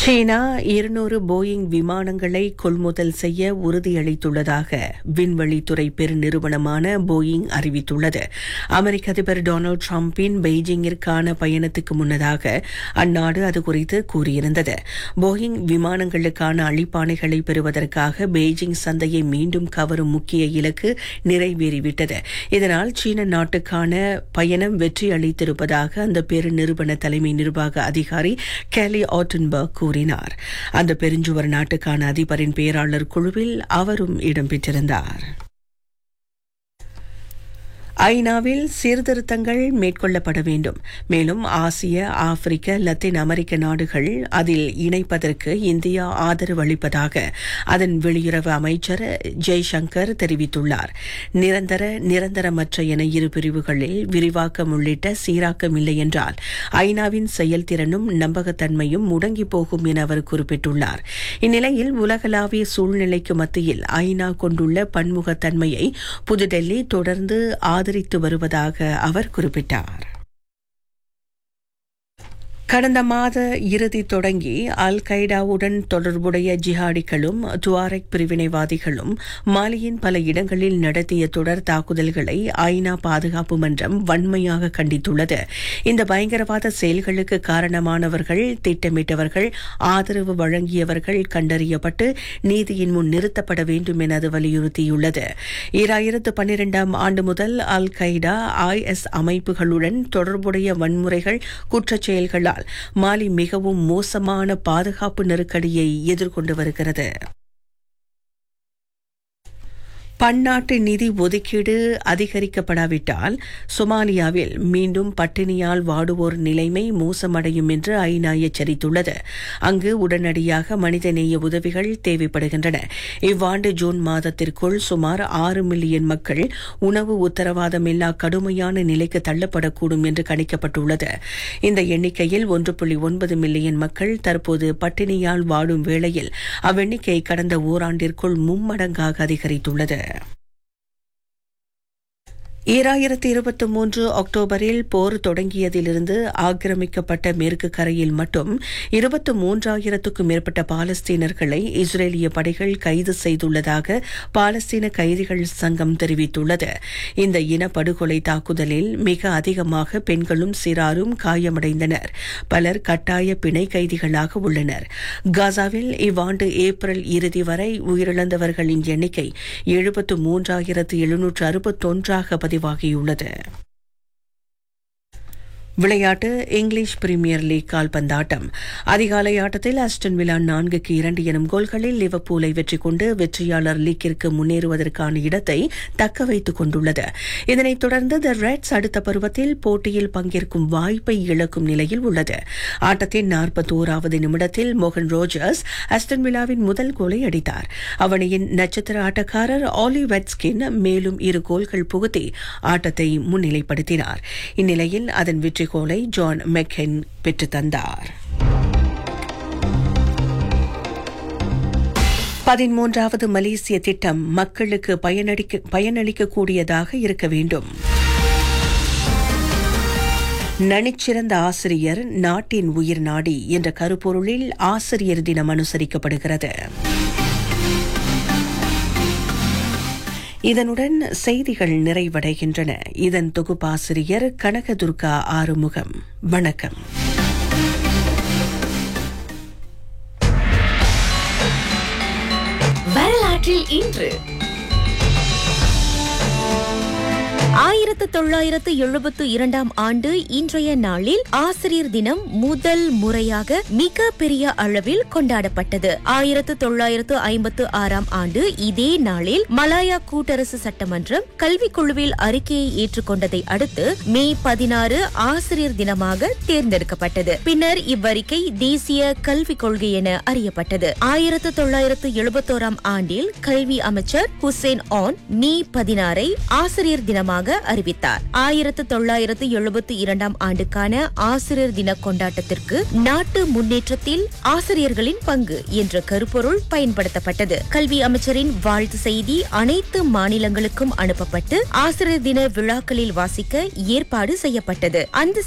சீனா இருநூறு போயிங் விமானங்களை கொள்முதல் செய்ய உறுதியளித்துள்ளதாக விண்வெளித்துறை பெருநிறுவனமான போயிங் அறிவித்துள்ளது அமெரிக்க அதிபர் டொனால்டு டிரம்பின் பெய்ஜிங்கிற்கான பயணத்துக்கு முன்னதாக அந்நாடு அது குறித்து கூறியிருந்தது போயிங் விமானங்களுக்கான அளிப்பானைகளை பெறுவதற்காக பெய்ஜிங் சந்தையை மீண்டும் கவரும் முக்கிய இலக்கு நிறைவேறிவிட்டது இதனால் சீன நாட்டுக்கான பயணம் வெற்றி அளித்திருப்பதாக அந்த பெருநிறுவன தலைமை நிர்வாக அதிகாரி கேலி ஆட்டன்பர்க் கூறினார் அந்த பெருஞ்சுவர் நாட்டுக்கான அதிபரின் பேராளர் குழுவில் அவரும் இடம்பெற்றிருந்தார் ஐநாவில் சீர்திருத்தங்கள் மேற்கொள்ளப்பட வேண்டும் மேலும் ஆசிய ஆப்பிரிக்க லத்தீன் அமெரிக்க நாடுகள் அதில் இணைப்பதற்கு இந்தியா ஆதரவு அளிப்பதாக அதன் வெளியுறவு அமைச்சர் ஜெய்சங்கர் தெரிவித்துள்ளார் நிரந்தர நிரந்தரமற்ற என இரு பிரிவுகளில் விரிவாக்கம் உள்ளிட்ட சீராக்கம் இல்லை என்றால் ஐநாவின் செயல்திறனும் நம்பகத்தன்மையும் முடங்கி போகும் என அவர் குறிப்பிட்டுள்ளார் இந்நிலையில் உலகளாவிய சூழ்நிலைக்கு மத்தியில் ஐநா கொண்டுள்ள பன்முகத்தன்மையை புதுடெல்லி தொடர்ந்து ஆதரித்து வருவதாக அவர் குறிப்பிட்டார் கடந்த மாத இறுதி தொடங்கி அல் கைடாவுடன் தொடர்புடைய ஜிஹாடிகளும் துவாரெக் பிரிவினைவாதிகளும் மாலியின் பல இடங்களில் நடத்திய தொடர் தாக்குதல்களை ஐநா பாதுகாப்பு மன்றம் வன்மையாக கண்டித்துள்ளது இந்த பயங்கரவாத செயல்களுக்கு காரணமானவர்கள் திட்டமிட்டவர்கள் ஆதரவு வழங்கியவர்கள் கண்டறியப்பட்டு நீதியின் முன் நிறுத்தப்பட வேண்டும் என அது வலியுறுத்தியுள்ளது ஈராயிரத்து பன்னிரெண்டாம் ஆண்டு முதல் அல் கைடா ஐஎஸ் அமைப்புகளுடன் தொடர்புடைய வன்முறைகள் குற்றச் செயல்களால் மாலி மிகவும் மோசமான பாதுகாப்பு நெருக்கடியை எதிர்கொண்டு வருகிறது பன்னாட்டு நிதி ஒதுக்கீடு அதிகரிக்கப்படாவிட்டால் சொமாலியாவில் மீண்டும் பட்டினியால் வாடுவோர் நிலைமை மோசமடையும் என்று ஐநா எச்சரித்துள்ளது அங்கு உடனடியாக மனிதநேய உதவிகள் தேவைப்படுகின்றன இவ்வாண்டு ஜூன் மாதத்திற்குள் சுமார் ஆறு மில்லியன் மக்கள் உணவு உத்தரவாதமில்லா கடுமையான நிலைக்கு தள்ளப்படக்கூடும் என்று கணிக்கப்பட்டுள்ளது இந்த எண்ணிக்கையில் ஒன்று புள்ளி ஒன்பது மில்லியன் மக்கள் தற்போது பட்டினியால் வாடும் வேளையில் அவ்வெண்ணிக்கை கடந்த ஓராண்டிற்குள் மும்மடங்காக அதிகரித்துள்ளது ஈராயிரத்தி இருபத்தி மூன்று அக்டோபரில் போர் தொடங்கியதிலிருந்து ஆக்கிரமிக்கப்பட்ட மேற்கு கரையில் மட்டும் இருபத்தி மூன்றாயிரத்துக்கும் மேற்பட்ட பாலஸ்தீனர்களை இஸ்ரேலிய படைகள் கைது செய்துள்ளதாக பாலஸ்தீன கைதிகள் சங்கம் தெரிவித்துள்ளது இந்த இனப்படுகொலை தாக்குதலில் மிக அதிகமாக பெண்களும் சிறாரும் காயமடைந்தனர் பலர் கட்டாய பிணை கைதிகளாக உள்ளனர் காசாவில் இவ்வாண்டு ஏப்ரல் இறுதி வரை உயிரிழந்தவர்களின் எண்ணிக்கை எழுபத்து மூன்றாயிரத்து எழுநூற்று அறுபத்தொன்றாக பதிவு பதிவாகியுள்ளது விளையாட்டு இங்கிலீஷ் பிரீமியர் லீக் கால்பந்தாட்டம் அதிகாலை ஆட்டத்தில் அஸ்டன் விழா நான்குக்கு இரண்டு எனும் கோல்களில் லிவர்பூலை வெற்றி கொண்டு வெற்றியாளர் லீக்கிற்கு முன்னேறுவதற்கான இடத்தை தக்க வைத்துக் கொண்டுள்ளது இதனைத் தொடர்ந்து த ரெட்ஸ் அடுத்த பருவத்தில் போட்டியில் பங்கேற்கும் வாய்ப்பை இழக்கும் நிலையில் உள்ளது ஆட்டத்தின் நாற்பத்தோராவது நிமிடத்தில் மோகன் ரோஜர்ஸ் அஸ்டன் விழாவின் முதல் கோலை அடித்தார் அவனியின் நட்சத்திர ஆட்டக்காரர் ஆலி வெட்ஸ்கின் மேலும் இரு கோல்கள் புகுத்தி ஆட்டத்தை முன்னிலைப்படுத்தினார் இந்நிலையில் அதன் வெற்றி கோலை ஜான் மெக்கென் பெற்றுத் தந்தார் பதிமூன்றாவது மலேசிய திட்டம் மக்களுக்கு பயனளிக்க பயனளிக்கக்கூடியதாக இருக்க வேண்டும் நனிச்சிறந்த ஆசிரியர் நாட்டின் உயிர் நாடி என்ற கருப்பொருளில் ஆசிரியர் தினம் அனுசரிக்கப்படுகிறது இதனுடன் செய்திகள் நிறைவடைகின்றன இதன் தொகுப்பாசிரியர் கனகதுர்கா ஆறுமுகம் வணக்கம் வரலாற்றில் இன்று ஆயிரத்து தொள்ளாயிரத்து எழுபத்து இரண்டாம் ஆண்டு இன்றைய நாளில் ஆசிரியர் தினம் முதல் முறையாக மிக பெரிய அளவில் கொண்டாடப்பட்டது ஆயிரத்து தொள்ளாயிரத்து ஐம்பத்து ஆறாம் ஆண்டு இதே நாளில் மலாயா கூட்டரசு சட்டமன்றம் கல்விக் குழுவில் அறிக்கையை ஏற்றுக்கொண்டதை அடுத்து மே பதினாறு ஆசிரியர் தினமாக தேர்ந்தெடுக்கப்பட்டது பின்னர் இவ்வறிக்கை தேசிய கல்விக் கொள்கை என அறியப்பட்டது ஆயிரத்து தொள்ளாயிரத்து எழுபத்தோராம் ஆண்டில் கல்வி அமைச்சர் ஹுசேன் ஆன் மே பதினாறை ஆசிரியர் தினமாக அறிவித்தார் ஆயிரத்து தொள்ளாயிரத்து எழுபத்தி இரண்டாம் ஆண்டுக்கான ஆசிரியர் தின கொண்டாட்டத்திற்கு நாட்டு முன்னேற்றத்தில் ஆசிரியர்களின் பங்கு என்ற கருப்பொருள் பயன்படுத்தப்பட்டது கல்வி அமைச்சரின் வாழ்த்து செய்தி அனைத்து மாநிலங்களுக்கும் அனுப்பப்பட்டு ஆசிரியர் தின விழாக்களில் வாசிக்க ஏற்பாடு செய்யப்பட்டது அந்த